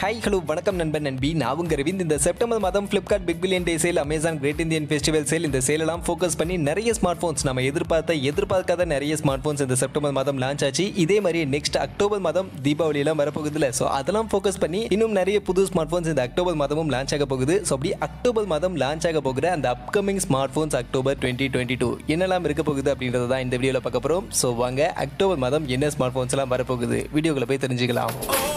hi hello வணக்கம் நண்பன் நண்பி நான் உங்க ரவிந்த் இந்த செப்டம்பர் மாதம் Flipkart big billion day sale Amazon great Indian festival sale இந்த சேலெல்லாம் ஃபோக்கஸ் பண்ணி நிறைய ஸ்மார்ட் ஃபோன்ஸ் நம்ம எதிர்பார்த்த எதிர்பார்க்காத நிறைய ஸ்மார்ட் ஃபோன்ஸ் இந்த செப்டம்பர் மாதம் லான்ச் ஆச்சு இதே மாதிரி நெக்ஸ்ட் அக்டோபர் மாதம் தீபாவளி எல்லாம் வரப்போகுதுல ஸோ அதெல்லாம் ஃபோக்கஸ் பண்ணி இன்னும் நிறைய புது ஸ்மார்ட் ஃபோன்ஸ் இந்த அக்டோபர் மாதமும் லான்ச் ஆக போகுது ஸோ அப்படி அக்டோபர் மாதம் லான்ச் ஆக போகிற அந்த upcoming smart phones October twenty twenty two என்னெல்லாம் இருக்க போகுது அப்படின்றத தான் இந்த வீடியோவில் பார்க்க போகிறோம் ஸோ வாங்க அக்டோபர் மாதம் என்ன ஸ்மார்ட் ஃபோன்ஸ் எல்லாம் வரப்போகுது வீடியோக்குள்ள போய் தெரிஞ்சுக்கலாம்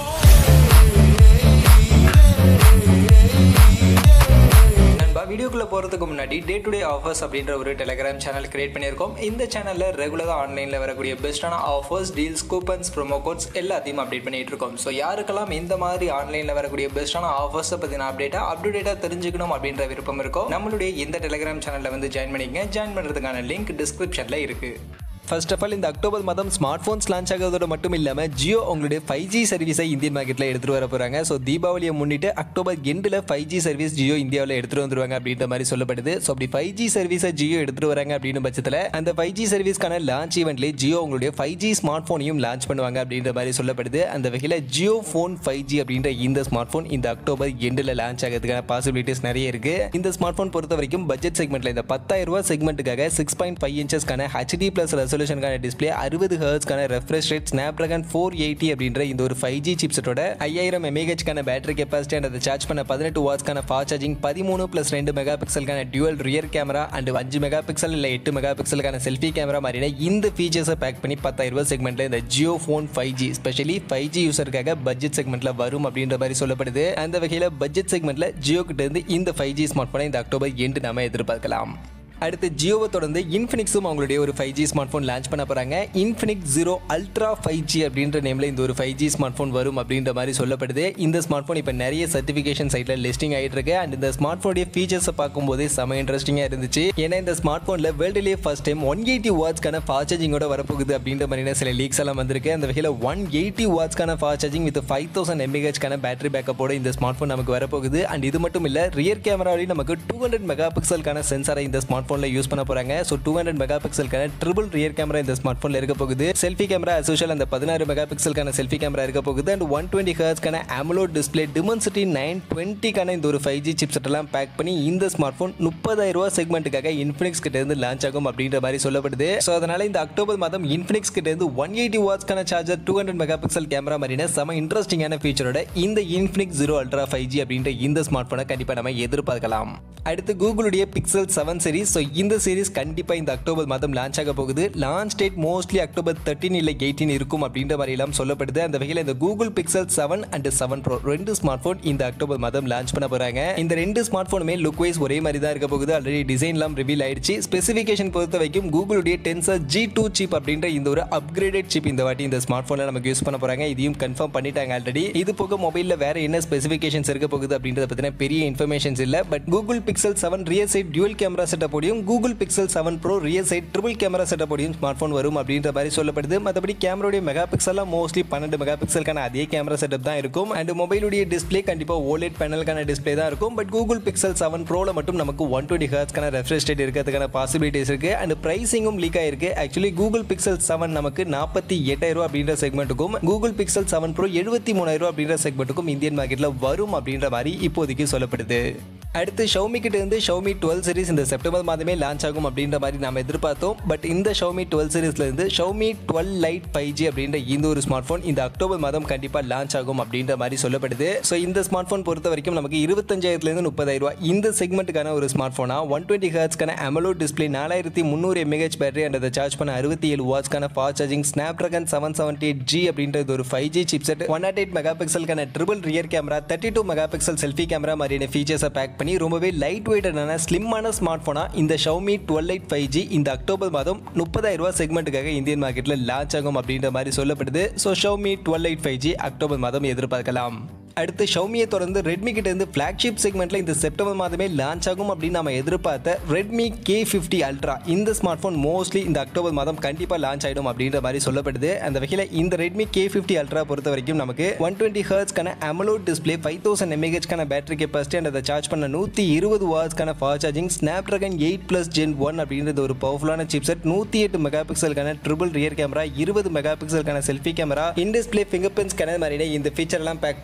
நண்பா வீடியோக்குள்ள போகிறதுக்கு முன்னாடி டே டு டே ஆஃபர்ஸ் அப்படின்ற ஒரு டெலிகிராம் சேனல் கிரியேட் பண்ணியிருக்கோம் இந்த சேனலில் ரெகுலராக ஆன்லைனில் வரக்கூடிய பெஸ்ட்டான offers deals coupons promo codes எல்லாத்தையும் அப்டேட் பண்ணிட்டு இருக்கோம் ஸோ யாருக்கெல்லாம் இந்த மாதிரி ஆன்லைனில் வரக்கூடிய பெஸ்ட்டான ஆஃபர்ஸை பற்றின அப்டேட்டாக அப்டேட்டாக தெரிஞ்சுக்கணும் அப்படின்ற விருப்பம் இருக்கோ நம்மளுடைய இந்த டெலிகிராம் சேனலில் வந்து ஜாயின் பண்ணிக்கங்க ஜாயின் பண்ணுறதுக்கான லிங்க் டிஸ்கிரிப்ஷனில் இருக்குது ஃபர்ஸ்ட் ஆஃப் ஆல் இந்த அக்டோபர் மாதம் ஸ்மார்ட் ஃபோன்ஸ் லான்ச் ஆகிறதோட மட்டும் இல்லாமல் ஜியோ உங்களுடைய ஃபைவ் ஜி சர்வீஸை இந்தியன் மார்க்கெட்டில் எடுத்துகிட்டு வர போகிறாங்க ஸோ தீபாவளியை முன்னிட்டு அக்டோபர் எண்டில் ஃபைவ் ஜி சர்வீஸ் ஜியோ இந்தியாவில் எடுத்துகிட்டு வந்துருவாங்க அப்படின்ற மாதிரி சொல்லப்படுது ஸோ அப்படி ஃபைவ் ஜி சர்வீஸை ஜியோ எடுத்துகிட்டு வராங்க அப்படின்னு பட்சத்தில் அந்த ஃபைவ் ஜி சர்வீஸ்க்கான லான்ச் ஈவெண்ட்லேயே ஜியோ உங்களுடைய ஃபைவ் ஜி ஸ்மார்ட் ஃபோனையும் லான்ச் பண்ணுவாங்க அப்படின்ற மாதிரி சொல்லப்படுது அந்த வகையில் ஜியோ ஃபோன் ஃபைவ் ஜி அப்படின்ற இந்த ஸ்மார்ட் ஃபோன் இந்த அக்டோபர் எண்டில் லான்ச் ஆகிறதுக்கான பாசிபிலிட்டிஸ் நிறைய இருக்கு இந்த ஸ்மார்ட் ஃபோன் பொறுத்த வரைக்கும் பட்ஜெட் செக்மெண்ட்ல இந்த பத்தாயிரம் ரூபாய் செக்மெண்ட்டுக்காக சிக்ஸ் பாயிண்ட் ஃபைவ் இன்ச்சஸ்க்கான ஹெச்டி பிளஸ் ரெசல்யூஷனுக்கான டிஸ்பிளே அறுபது ஹர்ட்ஸ்க்கான refresh rate Snapdragon four eighty அப்படின்ற இந்த ஒரு ஃபைவ் ஜி சிப்ஸட்டோட ஐயாயிரம் எம்ஏஹெச்க்கான பேட்டரி கெப்பாசிட்டி அண்ட் அதை சார்ஜ் பண்ண பதினெட்டு வாட்ஸ்க்கான ஃபாஸ்ட் சார்ஜிங் பதிமூணு ப்ளஸ் ரெண்டு மெகா பிக்சலுக்கான டியூவல் ரியர் கேமரா அண்ட் அஞ்சு மெகா பிக்சல் இல்லை எட்டு மெகா பிக்சலுக்கான செல்ஃபி கேமரா மாதிரியான இந்த ஃபீச்சர்ஸை பேக் பண்ணி பத்தாயிரம் ரூபாய் செக்மெண்ட்ல இந்த Jio phone five G specially five G யூசருக்காக பட்ஜெட் செக்மெண்ட்ல வரும் அப்படின்ற மாதிரி சொல்லப்படுது அந்த வகையில் பட்ஜெட் செக்மெண்ட்ல ஜியோ கிட்ட இருந்து இந்த ஃபைவ் ஜி ஸ்மார்ட் போனை இந்த அக்டோபர் எண்டு நாம எதிர்பார்க்கலாம் அடுத்து ஜியோவை தொடர்ந்து இன்ஃபினிக்ஸும் அவங்களுடைய ஒரு five G smart phone launch பண்ண போகிறாங்க Infinix zero ultra five G அப்படின்ற நேமில் இந்த ஒரு ஃபைவ் ஜி ஸ்மார்ட் ஃபோன் வரும் அப்படின்ற மாதிரி சொல்லப்படுது இந்த ஸ்மார்ட் ஃபோன் இப்போ நிறைய சர்டிஃபிகேஷன் சைட்டில் லிஸ்டிங் ஆகிட்டு இருக்கு அண்ட் இந்த ஸ்மார்ட் ஃபோனுடைய ஃபீச்சர்ஸை பார்க்கும்போதே செம இன்ட்ரெஸ்டிங்காக இருந்துச்சு ஏன்னா இந்த ஸ்மார்ட் ஃபோனில் வேர்ல்டுலேயே ஃபர்ஸ்ட் டைம் ஒன் எயிட்டி வாட்ஸ்க்கான ஃபாஸ்ட் சார்ஜிங்கோட வரப்போகுது அப்படின்ற மாதிரியான சில லீக்ஸ் எல்லாம் வந்திருக்கு அந்த வகையில் ஒன் எயிட்டி வாட்ஸ்க்கான fast charging with five thousand எம்ஏஹெச்க்கான பேட்டரி பேக்கப்போட இந்த ஸ்மார்ட் ஃபோன் நமக்கு வரப்போகுது அண்ட் இது மட்டும் இல்லை ரியர் கேமராவிலையும் நமக்கு டூ ஹண்ட்ரட் மெகா பிக்சலுக்கான சென்சாரை இந்த ஸ்மார்ட் ஃபோனில் யூஸ் பண்ண போகிறாங்க ஸோ டூ ஹண்ட்ரட் மெகா பிக்சலுக்கான ட்ரிபிள் ரியர் கேமரா இந்த ஸ்மார்ட் ஃபோனில் இருக்க போகுது செல்ஃபி கேமரா அசோஷியல் அந்த பதினாறு மெகா பிக்சலுக்கான செல்ஃபி கேமரா இருக்க போகுது அண்ட் ஒன் டுவெண்ட்டி ஹர்ஸ்க்கான அமலோ டிஸ்பிளே டிமன்சிட்டி நைன் டுவெண்ட்டிக்கான இந்த ஒரு ஃபைவ் ஜி சிப்செட் எல்லாம் பேக் பண்ணி இந்த ஸ்மார்ட் ஃபோன் முப்பதாயிரம் ரூபா செக்மெண்ட்டுக்காக இன்ஃபினிக்ஸ் கிட்ட இருந்து லான்ச் ஆகும் அப்படின்ற மாதிரி சொல்லப்படுது ஸோ அதனால இந்த அக்டோபர் மாதம் இன்ஃபினிக்ஸ் கிட்ட இருந்து ஒன் எயிட்டி வாட்ஸ்க்கான charger two hundred mega pixel camera மாதிரியான செம இன்ட்ரெஸ்டிங்கான ஃபீச்சரோட இந்த Infinix zero ultra five G அப்படின்ற இந்த ஸ்மார்ட் ஃபோனை கண்டிப்பாக நம்ம எதிர்பார்க்கலாம் அடுத்து கூகுளுடைய பிக்சல் செவன் சீரிஸ் ஸோ இந்த சீரிஸ் கண்டிப்பாக இந்த அக்டோபர் மாதம் லான்ச் ஆக போகுது launch date mostly October thirteen இல்லை எயிட்டீன் இருக்கும் அப்படின்ற மாதிரி எல்லாம் சொல்லப்படுது அந்த வகையில் இந்த Google Pixel seven and seven pro ரெண்டு ஸ்மார்ட் ஃபோன் இந்த அக்டோபர் மாதம் லான்ச் பண்ண போறாங்க இந்த ரெண்டு ஸ்மார்ட் ஃபோனுமே லுக் வைஸ் ஒரே மாதிரி தான் இருக்க போகுது ஆல்ரெடி டிசைன்லாம் ரிவீல் ஆயிடுச்சு ஸ்பெசிஃபிகேஷன் பொறுத்த வரைக்கும் கூகுளுடைய டென்சர் ஜி டூ சிப் அப்படின்ற இந்த ஒரு அப்கிரேடட் சிப் இந்த வாட்டி இந்த ஸ்மார்ட் ஃபோனில் நமக்கு யூஸ் பண்ண போறாங்க இதையும் கன்ஃபார்ம் பண்ணிட்டாங்க ஆல்ரெடி இது போக மொபைலில் வேற என்ன ஸ்பெசிஃபிகேஷன்ஸ் இருக்க போகுது அப்படின்றத பற்றின பெரிய இன்ஃபர்மேஷன்ஸ் இல்லை but Google Pixel seven rear side dual camera செட்டப்போடையும் Google Pixel seven pro rear side triple camera செட்டப்போடையும் ஸ்மார்ட் ஃபோன் வரும் அப்படின்ற மாதிரி சொல்லப்படுது மற்றபடி கேமராவுடைய மெகா பிக்சல்லாம் மோஸ்ட்லி பன்னெண்டு மெகா பிக்சலுக்கான அதே கேமரா செட்டப் தான் இருக்கும் அண்ட் மொபைலுடைய டிஸ்பிளே கண்டிப்பாக ஓலெட் பேனலுக்கான டிஸ்பிளே தான் இருக்கும் பட் கூகுள் பிக்சல் செவன் ப்ரோல மட்டும் நமக்கு ஒன் டுவெண்ட்டி ஹர்ட்ஸ்க்கான ரெஃப்ரெஷ் ரேட் இருக்கிறதுக்கான பாசிபிலிட்டிஸ் இருக்கு அண்ட் பிரைசிங்கும் லீக் ஆயிருக்கு ஆக்சுவலி கூகுள் பிக்சல் செவன் நமக்கு நாற்பத்தி எட்டாயிரம் ரூபா அப்படின்ற செக்மெண்ட்டுக்கும் கூகுள் பிக்சல் செவன் ப்ரோ எழுபத்தி மூணாயிரம் அப்படின்ற செக்மெண்ட்டுக்கும் இந்தியன் மார்க்கெட்டில் வரும் அப்படின்ற மாதிரி இப்போதைக்கு சொல்லப்படுது அடுத்து ஷவுமி கிட்ட இருந்து ஷவுமி டுவெல் சீரிஸ் இந்த செப்டம்பர் மாதமே லான்ச் ஆகும் அப்படின்ற மாதிரி நாம எதிர்பார்த்தோம் பட் இந்த ஷவுமி டுவெல் சீரிஸ்ல இருந்து Xiaomi twelve lite five G அப்படின்ற இந்த ஒரு ஸ்மார்ட் ஃபோன் இந்த அக்டோபர் மாதம் கண்டிப்பா லான்ச் ஆகும் அப்படின்ற மாதிரி சொல்லப்படுது ஸோ இந்த ஸ்மார்ட் ஃபோன் பொறுத்த வரைக்கும் நமக்கு இருபத்தஞ்சாயிரத்துல இருந்து முப்பதாயிரம் ரூபாய் இந்த செக்மெண்ட்டுக்கான ஒரு ஸ்மார்ட் ஃபோனா ஒன் டுவெண்ட்டி ஹர்ட்ஸ்க்கான அமலோ டிஸ்பிளே நாலாயிரத்தி முந்நூறு எம்ஏஹெச் பேட்டரி அண்ட் அதை சார்ஜ் பண்ண அறுபத்தி ஏழு வாட்ஸ்க்கான fast charging Snapdragon seven seventy eight G அப்படின்றது ஒரு five G chipset one nought eight mega பிக்சலுக்கான triple rear camera thirty two mega pixel selfie camera மாதிரியான ஃபீச்சர்ஸை பேக் பண்ணி ரொம்பவே லைட் வெயிட்டடான ஸ்லிம்மான ஸ்மார்ட் ஃபோனா இந்த Xiaomi twelve eight five G இந்த அக்டோபர் மாதம் முப்பதாயிரம் ரூபாய் செக்மெண்ட்டுக்காக இந்தியன் மார்க்கெட்டில் லான்ச் ஆகும் அப்படின்ற மாதிரி சொல்லப்படுது so Xiaomi twelve eight five G October மாதம் எதிர்பார்க்கலாம் அடுத்து ஷவுமியை தொடர்ந்து ரெட்மி கிட்ட இருந்து ஃபிளாக்ஷிப் செக்மெண்ட்ல இந்த செப்டம்பர் மாதமே லான்ச் ஆகும் அப்படின்னு நம்ம எதிர்பார்த்த ரெட்மி கே ஃபிஃப்டி அல்ட்ரா இந்த ஸ்மார்ட் ஃபோன் மோஸ்ட்லி இந்த அக்டோபர் மாதம் கண்டிப்பாக லான்ச் ஆயிடும் அப்படின்ற மாதிரி சொல்லப்படுது அந்த வகையில் இந்த ரெட்மி கே ஃபிஃப்டி அல்ட்ரா பொறுத்த வரைக்கும் நமக்கு ஒன் டுவெண்ட்டி ஹர்ட்ஸ்க்கான அமலோ டிஸ்பிளே ஃபைவ் தௌசண்ட் எம்ஏஹெச்க்கான பேட்டரி கெப்பாசிட்டி அண்ட் அதை சார்ஜ் பண்ண நூற்றி இருபது வாட்ஸ்க்கான fast charging Snapdragon eight plus gen one அப்படின்றது ஒரு பவர்ஃபுல்லான சிப்செட் நூற்றி எட்டு மெகா பிக்சலுக்கான ட்ரிபிள் ரியர் கேமரா இருபது மெகா பிக்சலுக்கான selfie camera in display fingerprint scanner மாதிரியான இந்த ஃபீச்சர் எல்லாம் பேக் பண்ணி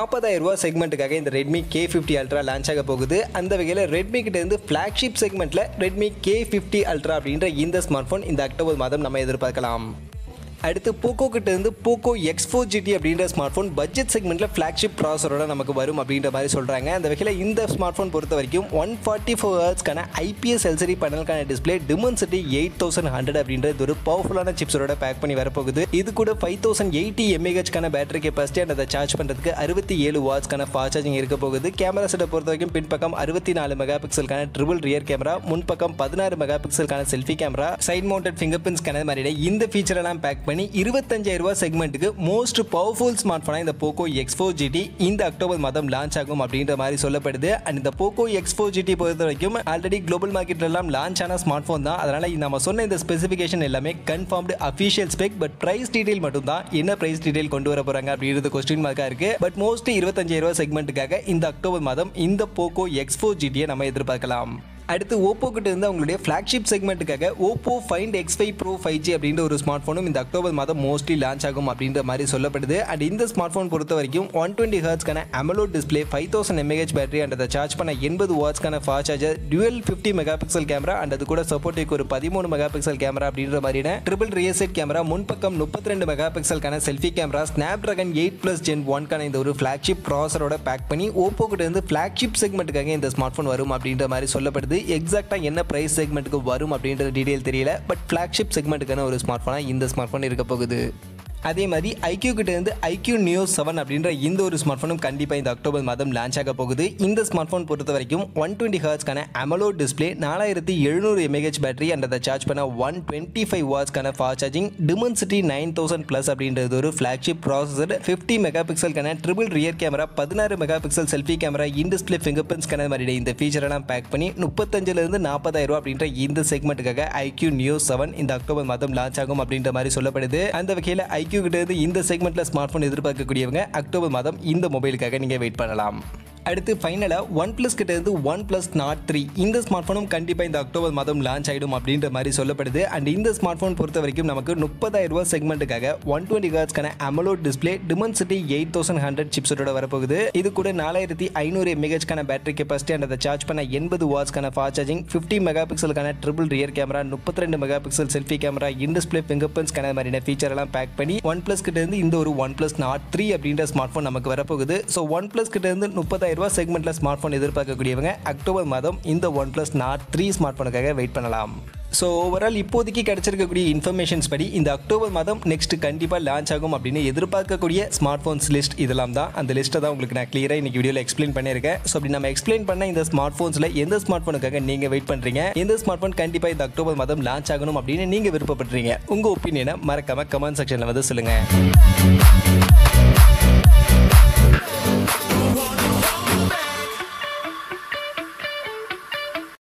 நாற்பதாயிரம் ரூபா செக்மெண்ட்டுக்காக இந்த Redmi K fifty ultra launch ஆக போகுது அந்த வகையில் ரெட்மி கிட்ட இருந்து ஃப்ளாக்ஷிப் செக்மெண்ட்டில் ரெட்மி கே ஃபிஃப்டி அல்ட்ரா அப்படின்ற இந்த ஸ்மார்ட் ஃபோன் இந்த அக்டோபர் மாதம் நம்ம எதிர்பார்க்கலாம் அடுத்து போக்கோ கிட்ட இருந்து போக்கோ எக்ஸ் ஃபோர் ஜிடி அப்படின்ற ஸ்மார்ட் ஃபோன் பட்ஜெட் செக்மெண்ட்டில் ஃப்ளாக்ஷிப் ப்ராசரோட நமக்கு வரும் அப்படின்ற மாதிரி சொல்கிறாங்க அந்த வகையில் இந்த ஸ்மார்ட் ஃபோன் பொறுத்த வரைக்கும் ஒன் ஃபார்ட்டி ஃபோர் ஹவர்ஸ்க்கான ஐபிஎஸ் எல்சரி பேனலுக்கான display Dimensity eight thousand hundred அப்படின்றது ஒரு பவர்ஃபுல்லான சிப்ஸோட பேக் பண்ணி வரப்போகுது இது கூட ஃபைவ் தௌசண்ட் எயிட்டி எம்ஏஹெச்க்கான பேட்டரி கெப்பாசிட்டி அண்ட் அதை சார்ஜ் பண்ணுறதுக்கு அறுபத்தி ஏழு வாட்ஸ்க்கான ஃபாஸ்ட் சார்ஜிங் இருக்க போகுது கேமரா செட்டை பொறுத்த வரைக்கும் பின்பக்கம் அறுபத்தி நாலு மெகா பிக்சலுக்கான ட்ரிபிள் ரியர் கேமரா முன்பக்கம் பதினாறு மெகா பிக்சலுக்கான selfie camera side mounted fingerprint scanner மாதிரி இந்த ஃபீச்சர் எல்லாம் பேக் பண்ணி இருபத்தஞ்சாயிரம் ரூபாய் செக்மெண்ட்டுக்கு மோஸ்ட் பவர்ஃபுல் ஸ்மார்ட் ஃபோனாக இந்த போக்கோ எக்ஸ் ஃபோர் ஜிடி இந்த அக்டோபர் மாதம் லான்ச் ஆகும் அப்படின்ற மாதிரி சொல்லப்படுது அண்ட் இந்த போக்கோ எக்ஸ் ஃபோர் ஜிடி பொறுத்த வரைக்கும் ஆல்ரெடி குளோபல் மார்க்கெட்ல எல்லாம் லான்ச் ஆன ஸ்மார்ட் ஃபோன் தான் அதனால நம்ம சொன்ன இந்த ஸ்பெசிஃபிகேஷன் எல்லாமே confirmed official spec but price detail மட்டும் தான் என்ன பிரைஸ் டீடைல் கொண்டு வர போறாங்க அப்படின்றது கொஸ்டின் மார்க்கா இருக்கு பட் மோஸ்ட் இருபத்தஞ்சாயிரம் ரூபாய் செக்மெண்ட்டுக்காக இந்த அக்டோபர் மாதம் இந்த போக்கோ எக்ஸ் ஃபோர் ஜிடியை நம்ம எதிர்பார்க்கலாம் அடுத்து ஓப்போ கிட்ட இருந்து அவங்களுடைய ஃப்ளாக்ஷிப் செக்மெண்ட்டுக்காக Oppo Find X five pro five G அப்படின்ற ஒரு ஸ்மார்ட் ஃபோனும் இந்த அக்டோபர் மாதம் மோஸ்ட்லி லான்ச் ஆகும் அப்படின்ற மாதிரி சொல்லப்படுது அண்ட் இந்த ஸ்மார்ட் ஃபோன் பொறுத்த வரைக்கும் ஒன் டுவெண்ட்டி ஹர்ட்ஸ்க்கான AMOLED display five thousand M A H battery and அதை சார்ஜ் பண்ண எண்பது வாட்ஸ்க்கான fast charger dual fifty mega pixel camera and அது கூட சப்போர்ட்டுக்கு ஒரு பதிமூணு மெகா பிக்சல் கேமரா அப்படின்ற மாதிரியான ட்ரிபிள் ரியர் செட் கேமரா முன்பக்கம் முப்பத்தி ரெண்டு மெகா பிக்சலுக்கான selfie camera Snapdragon eight plus gen ஒன்க்கான இந்த ஒரு ஃப்ளாக்ஷிப் ப்ராசரோட பேக் பண்ணி ஓப்போ கிட்ட இருந்து ஃப்ளாக்ஷிப் செக்மெண்ட்டுக்காக இந்த ஸ்மார்ட் ஃபோன் வரும் அப்படின்ற மாதிரி சொல்லப்படுது எக்ஸாக்டாக என்ன ப்ரைஸ் செக்மெண்ட்டுக்கு வரும் அப்படின்ற டீடைல் தெரியல பட் ஃப்ளாக்ஷிப் செக்மெண்ட்டுக்கான ஒரு ஸ்மார்ட் ஃபோனாக இந்த ஸ்மார்ட் ஃபோன் இருக்க போகுது அதே மாதிரி ஐக்யூ கிட்ட இருந்து ஐக்யூ நியோ செவன் அப்படின்ற இந்த ஒரு ஸ்மார்ட் ஃபோனும் கண்டிப்பாக இந்த அக்டோபர் மாதம் லான்ச் ஆக போகுது இந்த ஸ்மார்ட் ஃபோன் பொறுத்த வரைக்கும் ஒன் டுவெண்ட்டி ஹர்ட்ஸ்க்கான அமலோ டிஸ்பிளே நாலாயிரத்தி எழுநூறு எம்ஏஹெச் பேட்டரி அண்ட் அதை சார்ஜ் பண்ண ஒன் டுவெண்ட்டி ஃபைவ் வாட்ஸ்க்கான fast charging Dimensity nine thousand plus அப்படின்றது ஒரு ஃப்ளாக்ஷிப் ப்ராசஸர் ஃபிஃப்டி மெகா பிக்சலுக்கான ட்ரிபிள் ரியர் கேமரா பதினாறு mega pixel selfie camera in display fingerprint scanner மாதிரி இந்த ஃபீச்சர் எல்லாம் பேக் பண்ணி முப்பத்தஞ்சிலிருந்து நாற்பதாயிரம் ரூபா அப்படின்ற இந்த செக்மெண்ட்டுக்காக ஐக்யூ நியோ செவன் இந்த அக்டோபர் மாதம் லான்ச் ஆகும் அப்படின்ற மாதிரி சொல்லப்படுது அந்த வகையில் ஐக்யூ கிட்ட இருந்து இந்த செக்மெண்ட்ல ஸ்மார்ட் ஃபோன் எதிர்பார்க்கக்கூடியவங்க அக்டோபர் மாதம் இந்த மொபைலுக்காக நீங்கள் வெயிட் பண்ணலாம் அடுத்து ஃபைனலாக ஒன் ப்ளஸ் கிட்ட இருந்து ஒன் ப்ளஸ் நாட் த்ரீ இந்த ஸ்மார்ட் ஃபோனும் கண்டிப்பாக இந்த அக்டோபர் மாதம் லான்ச் ஆகிடும் அப்படின்ற மாதிரி சொல்லப்படுது அண்ட் இந்த ஸ்மார்ட் ஃபோன் பொறுத்த வரைக்கும் நமக்கு முப்பதாயிரம் ரூபாய் செக்மெண்ட்டுக்காக ஒன் டுவெண்ட்டி ஹர்ட்ஸ்க்கான AMOLED display Dimensity eight thousand hundred சிப்ஸோட வரப்போகுது இது கூட நாலாயிரத்தி ஐநூறு எம்ஏஹெச்க்கான பேட்டரி கெப்பாசிட்டி அண்ட் அதை சார்ஜ் பண்ண எண்பது வாட்ஸ்க்கான ஃபாஸ்ட் சார்ஜிங் ஃபிஃப்டி மெகா பிக்சலுக்கான ட்ரிபிள் ரியர் கேமரா முப்பத்தி ரெண்டு mega pixel selfie camera in display fingerprint scanner மாதிரியான ஃபீச்சர் எல்லாம் பேக் பண்ணி ஒன் ப்ளஸ் கிட்ட இருந்து இந்த ஒரு ஒன் ப்ளஸ் நாட் த்ரீ அப்படின்ற ஸ்மார்ட் ஃபோன் நமக்கு வரப்போகுது ஸோ ஒன் ப்ளஸ் கிட்ட இருந்து முப்பதாயிரம் ரூபாய் செக்மெண்ட்ல ஸ்மார்ட் ஃபோன் எதிர்பார்க்கக்கூடியவங்க அக்டோபர் மாதம் இந்த OnePlus Nord three smart ஃபோனுக்காக வெயிட் பண்ணலாம் ஸோ ஓவரால் இப்போதைக்கு கிடைச்சிருக்கக்கூடிய இன்ஃபர்மேஷன்ஸ் படி இந்த அக்டோபர் மாதம் நெக்ஸ்ட் கண்டிப்பாக லான்ச் ஆகும் அப்படின்னு எதிர்பார்க்கக்கூடிய ஸ்மார்ட் ஃபோன்ஸ் லிஸ்ட் இதெல்லாம் தான் அந்த லிஸ்ட்டை தான் உங்களுக்கு நான் கிளியராக இன்னைக்கு வீடியோவில் எக்ஸ்பிளைன் பண்ணியிருக்கேன் ஸோ அப்படி நம்ம எக்ஸ்பிளைன் பண்ண இந்த ஸ்மார்ட் ஃபோன்ஸில் எந்த ஸ்மார்ட் ஃபோனுக்காக நீங்கள் வெயிட் பண்ணுறீங்க எந்த ஸ்மார்ட் ஃபோன் கண்டிப்பாக இந்த அக்டோபர் மாதம் லான்ச் ஆகணும் அப்படின்னு நீங்கள் விருப்பப்படுறீங்க உங்கள் ஒப்பீனியனை மறக்காம கமெண்ட் செக்ஷனில் வந்து சொல்லுங்கள்